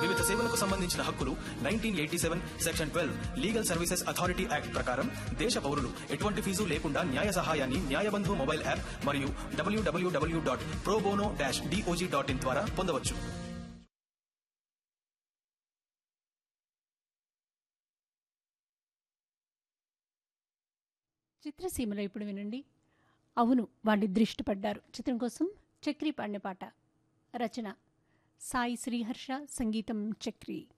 వివిధ సేవలకు సంబంధించిన హక్కులు nineteen eighty seven section twelve legal services authority act ప్రకారం దేశ పౌరులు ఎటువంటి ఫీజు లేకుండా న్యాయ సహాయాన్ని న్యాయబంధు మొబైల్ యాప్ మరియు డబ్ల్యూడబ్ల్యూడబ్ల్యూ dot pro bono dash DOJ dot in ద్వారా పొందవచ్చు చిత్రసీమలో ఇప్పుడు వినండి అవును వాళ్ళిద్దరు ఇష్టపడ్డారు చిత్రం కోసం చక్రి పాడిన పాట రచన సాయి శ్రీహర్ష సంగీతం చక్రి